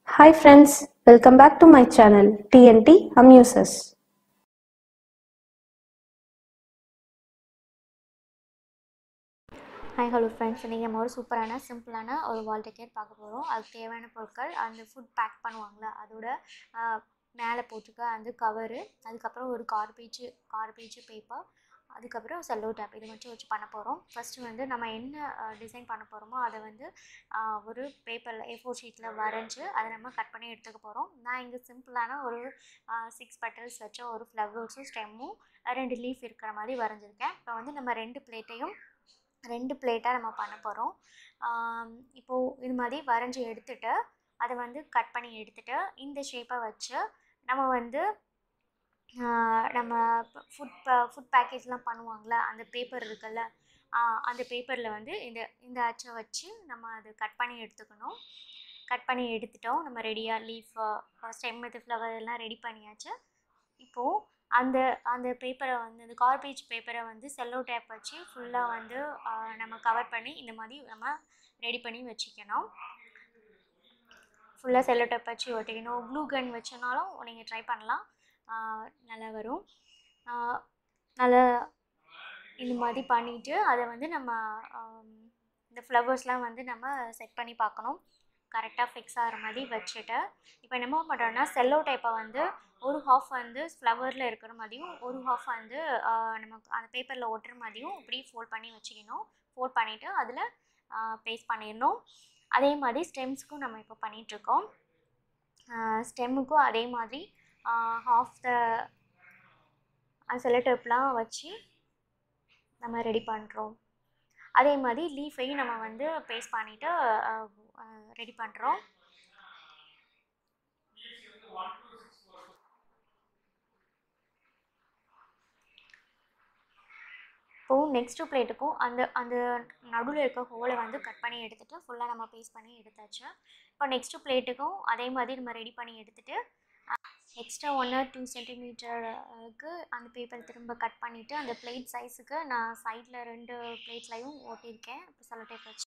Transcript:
Hi friends, welcome back to my channel TNT Amuses. Hi hello friends இன்றைக்கி நம்ம ஒரு சூப்பரான சிம்பிளான ஒரு வால் டிக்கெட் பார்க்க போகிறோம் அதுக்கு தேவையான பொருட்கள் அந்த ஃபுட் பேக் பண்ணுவாங்களே அதோட மேலே போட்டுக்க அந்த கவரு அதுக்கப்புறம் ஒரு கார்பேஜ் கார்பேஜ் பேப்பர் அதுக்கப்புறம் செல்லோ டேப் இது மட்டும் வச்சு பண்ண போகிறோம் ஃபஸ்ட்டு வந்து நம்ம என்ன டிசைன் பண்ண போகிறோமோ அதை வந்து ஆஹ், ஒரு பேப்பரில் ஏ ஃபோர் ஷீட்டில் வரைஞ்சி அதை நம்ம கட் பண்ணி எடுத்துக்க போகிறோம் நான் இங்கே சிம்பிளான ஒரு சிக்ஸ் பெட்டல்ஸ் வச்ச ஒரு ஃப்ளவர்ஸும் ஸ்டெம்மும் ரெண்டு லீஃப் இருக்கிற மாதிரி வரைஞ்சிருக்கேன் இப்போ வந்து நம்ம ரெண்டு பிளேட்டையும் ரெண்டு பிளேட்டாக நம்ம பண்ண போகிறோம் இப்போது இது மாதிரி வரைஞ்சி எடுத்துட்டு அதை வந்து கட் பண்ணி எடுத்துட்டு இந்த ஷேப்பை வச்சு நம்ம வந்து ஆஹ் நம்ம ஃபுட் ஃபுட் பேக்கேஜ்லாம் பண்ணுவாங்கள்ல அந்த பேப்பர் இருக்குல்ல ஆஹ் அந்த பேப்பரில் வந்து இந்த இந்த அச்சை வச்சு நம்ம அது கட் பண்ணி எடுத்துக்கணும் கட் பண்ணி எடுத்துட்டோம் நம்ம ரெடியாக லீஃப் ஸ்டெம் இது ஃப்ளவர் எல்லாம் ரெடி பண்ணியாச்சு இப்போது அந்த அந்த பேப்பரை வந்து அந்த கார்பேஜ் பேப்பரை வந்து செல்லோ டேப் வச்சு ஃபுல்லாக வந்து ஆஹ் நம்ம கவர் பண்ணி இந்த மாதிரி நம்ம ரெடி பண்ணி வச்சுக்கணும் ஃபுல்லாக செல்லோ டேப் வச்சு ஒட்டிக்கணும் ப்ளூ கன் வச்சனாலும் நீங்கள் ட்ரை பண்ணலாம் ஆஹ் நல்லா வரும் ஆஹ் நல்லா இந்த மாதிரி பண்ணிவிட்டு அதை வந்து நம்ம ஆம், இந்த ஃப்ளவர்ஸ்லாம் வந்து நம்ம செட் பண்ணி பார்க்கணும் கரெக்டாக ஃபிக்ஸ் ஆகிற மாதிரி வச்சுட்டு இப்போ என்ன பண்ணுறோன்னா செல்லோ டைப்பை வந்து ஒரு ஹாஃப் வந்து ஃப்ளவரில் இருக்கிற மாதிரியும் ஒரு ஹாஃப் வந்து ஆஹ், நமக்கு அந்த பேப்பரில் ஒட்டுற மாதிரியும் இப்படி ஃபோல்ட் பண்ணி வச்சுக்கணும் ஃபோல்ட் பண்ணிவிட்டு அதில் பேஸ்ட் பண்ணிடணும் அதே மாதிரி ஸ்டெம்ஸ்க்கும் நம்ம இப்போ பண்ணிகிட்ருக்கோம் ஸ்டெம்முக்கும் அதே மாதிரி ஹாஃப் த செலட்டப்லாம் வச்சு நம்ம ரெடி பண்ணுறோம் அதே மாதிரி லீஃபையும் நம்ம வந்து பேஸ்ட் பண்ணிவிட்டு ரெடி பண்ணுறோம் இப்போது நெக்ஸ்ட்டு பிளேட்டுக்கும் அந்த அந்த நடுவில் இருக்க ஹோலை வந்து கட் பண்ணி எடுத்துகிட்டு ஃபுல்லாக நம்ம பேஸ்ட் பண்ணி எடுத்தாச்சு இப்போ நெக்ஸ்ட்டு பிளேட்டுக்கும் அதே மாதிரி நம்ம ரெடி பண்ணி எடுத்துகிட்டு எக்ஸ்ட்ரா ஒன் ஆர் டூ சென்டிமீட்டருக்கு அந்த பேப்பர் திரும்ப கட் பண்ணிவிட்டு அந்த பிளேட் சைஸுக்கு நான் சைடில் ரெண்டு பிளேட்லையும் ஓட்டியிருக்கேன் இப்போ செலோ டேப் வச்சு